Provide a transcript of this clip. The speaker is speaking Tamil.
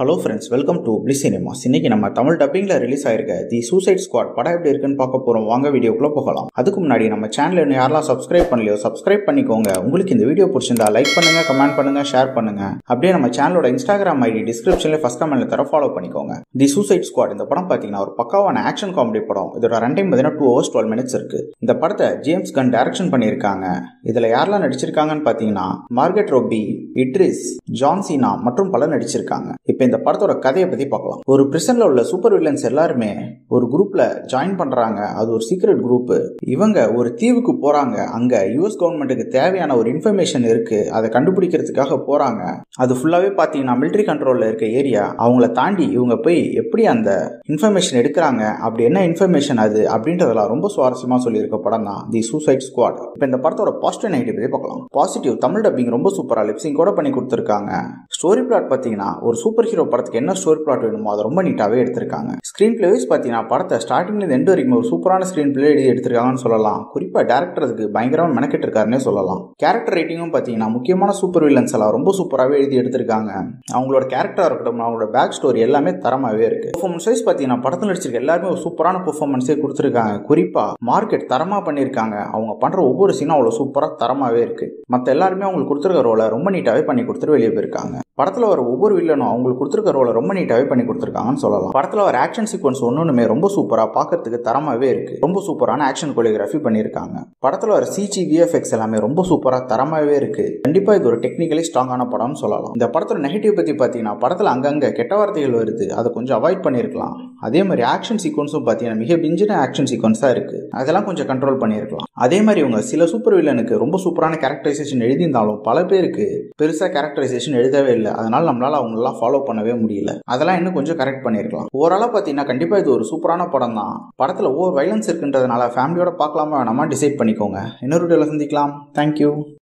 ஹலோ ஃப்ரெண்ட்ஸ் வெல்கம் டு பிளி சினிமாஸ் இன்னைக்கு நம்ம தமிழ் டப்பிங்ல ரிலீஸ் ஆயிருக்க தி சூசைட் ஸ்குவாட் படம் எப்படி இருக்குன்னு பார்க்க போறோம் வாங்க வீடியோக்குள்ள போகலாம் அதுக்கு முன்னாடி நம்ம சேனல் இன்னும் யாரெல்லாம் சப்ஸ்கிரைப் பண்ணலையோ சப்ஸ்கிரைப் பண்ணிக்கோங்க உங்களுக்கு இந்த வீடியோ பிடிச்சிருந்தா லைக் பண்ணுங்க கமெண்ட் பண்ணுங்க ஷேர் பண்ணுங்க அப்படியே நம்ம சேனலோட இன்ஸ்டாகிராம் ஐடி டிஸ்கிரிப்ஷன்ல ஃபர்ஸ்ட் கமெண்ட்ல தர ஃபாலோ பண்ணிக்கோங்க தி சூசைட் ஸ்குவாட் இந்த படம் பார்த்தீங்கன்னா ஒரு பக்காவான ஆக்ஷன் காமெடி படம் இதோட ரன் டைம் பார்த்தீங்கன்னா டூ ஹவர்ஸ் டுவெல் மினிட்ஸ் இருக்கு இந்த படத்தை ஜேம்ஸ் கன் டைரக்ஷன் பண்ணியிருக்காங்க இதுல யாரெல்லாம் நடிச்சிருக்காங்கன்னு பார்த்தீங்கன்னா Margot Robbie Idris John Cena மற்றும் பலர் நடிச்சிருக்காங்க இப்போ இந்த படத்தோட கதையை பத்தி பார்க்கலாம் ஒரு பிரிசன்ல உள்ள சூப்பர் வில்லன்ஸ் எல்லாருமே ஒரு குரூப்ல ஜாயின் பண்றாங்க அது ஒரு சீக்ரெட் குரூப் இவங்க ஒரு தீவுக்கு போறாங்க அங்க யுஎஸ் கவர்மெண்ட்டுக்கு தேவையான ஒரு இன்ஃபர்மேஷன் இருக்கு அதை கண்டுபிடிக்கிறதுக்காக போறாங்க அது ஃபுல்லாவே பாத்தீங்கன்னா மிலிட்டரி கண்ட்ரோல்ல இருக்க ஏரியா அவங்கள தாண்டி இவங்க போய் எப்படி அந்த இன்ஃபர்மேஷன் எடுக்கிறாங்க அப்படி என்ன இன்ஃபர்மேஷன் அது அப்படின்றதெல்லாம் ரொம்ப சுவாரஸ்யமா சொல்லியிருக்க படம் தான் தி சூசைட் ஸ்குவாட் இப்போ இந்த படத்தோட பாசிட்டிவ் நெகட்டிவ் பத்தி பார்க்கலாம் பாசிட்டிவ் தமிழ் டப்பிங் ரொம்ப சூப்பரா லிப்சிங் கூட பண்ணி கொடுத்துருக்காங்க ஸ்டோரி பிளாட் பார்த்தீங்கன்னா ஒரு சூப்பர் ஹீரோ படத்துக்கு என்ன ஸ்டோரி பிளாட் வேணுமோ அதை ரொம்ப நீட்டாகவே எடுத்திருக்காங்க ஸ்க்ரீன் பிளேஸ் பார்த்தீங்கன்னா படத்தை ஸ்டார்டிங்லேருந்து எண்டு வரைக்கும் ஒரு சூப்பரான ஸ்க்ரீன் பிளே எழுதி எடுத்திருக்காங்கன்னு சொல்லலாம் குறிப்பாக டேரக்டர் அதுக்கு பயங்கரமாக மெனக்கெட்டு இருக்காருன்னே சொல்லலாம் கேரக்டர் ரைட்டிங்கும் பார்த்தீங்கன்னா முக்கியமான சூப்பர் வில்லன்ஸ் எல்லாம் ரொம்ப சூப்பராகவே எழுதி எடுத்திருக்காங்க அவங்களோட கேரக்டராக இருக்கட்டும் அவங்களோட பேக் ஸ்டோரி எல்லாமே தரமாகவே இருக்கு பெர்ஃபார்மன்ஸ் வைஸ் பார்த்தீங்கன்னா படத்தில் நடிச்சிருக்க எல்லாருமே ஒரு சூப்பரான பெர்ஃபார்மன்ஸே கொடுத்துருக்காங்க குறிப்பாக மார்க்கெட் தரமாக பண்ணியிருக்காங்க அவங்க பண்ணுற ஒவ்வொரு சீனும் அவ்வளோ சூப்பராக தரமாகவே இருக்கு மற்ற எல்லாருமே அவங்களுக்கு கொடுத்துருக்க ரோலை ரொம்ப நீட்டாகவே பண்ணி கொடுத்துட்டு வெளியே போயிருக்காங்க படத்தில் வர ஒவ்வொரு வில்லனும் அவங்களுக்கு கொடுத்துருக்க ரோலை ரொம்ப நீட்டாகவே பண்ணி கொடுத்துருக்காங்கன்னு சொல்லலாம் படத்தில் வர ஆக்ஷன் சீக்வன்ஸ் ஒன்றுமே ரொம்ப சூப்பராக பார்க்கறதுக்கு தரமாகவே இருக்கு ரொம்ப சூப்பரான ஆக்ஷன் கொலியோகிராஃபி பண்ணியிருக்காங்க படத்தில் வர சிஜி விஎஃப்எக்ஸ் எல்லாமே ரொம்ப சூப்பராக தரமாகவே இருக்கு கண்டிப்பாக இது ஒரு டெக்னிக்கலி ஸ்ட்ராங்கான படம்னு சொல்லலாம் இந்த படத்தோட நெகட்டிவ் பற்றி பார்த்தீங்கன்னா படத்தில் அங்கங்கே கெட்ட வார்த்தைகள் வருது அதை கொஞ்சம் அவாய்ட் பண்ணியிருக்கலாம் அதே மாதிரி ஆக்ஷன் சீக்வன்ஸும் பார்த்தீங்கன்னா மிக பிஞ்சின ஆக்ஷன் சீக்வன்ஸாக இருக்கு அதெல்லாம் கொஞ்சம் கண்ட்ரோல் பண்ணியிருக்கலாம் அதே மாதிரி இவங்க சில சூப்பர் வில்லனுக்கு ரொம்ப சூப்பரான கேரக்டரைசேஷன் எழுதியிருந்தாலும் பல பேருக்கு பெருசாக கேரக்டரைசேஷன் எழுதவே இல்லை அதனால நம்மளால அவங்களெல்லாம் ஃபாலோ பண்ணவே முடியல அதெல்லாம் இன்னும் கொஞ்சம் கரெக்ட் பண்ணியிருக்கலாம் ஓவராலாக பார்த்தீங்கன்னா கண்டிப்பாக இது ஒரு சூப்பரான படம் தான் படத்தில் ஓவர் வைலன்ஸ் இருக்குன்றதுனால ஃபேமிலியோட பார்க்கலாமா வேணாமா டிசைட் பண்ணிக்கோங்க இன்னொரு வீடியோவில் சந்திக்கலாம் தேங்க்யூ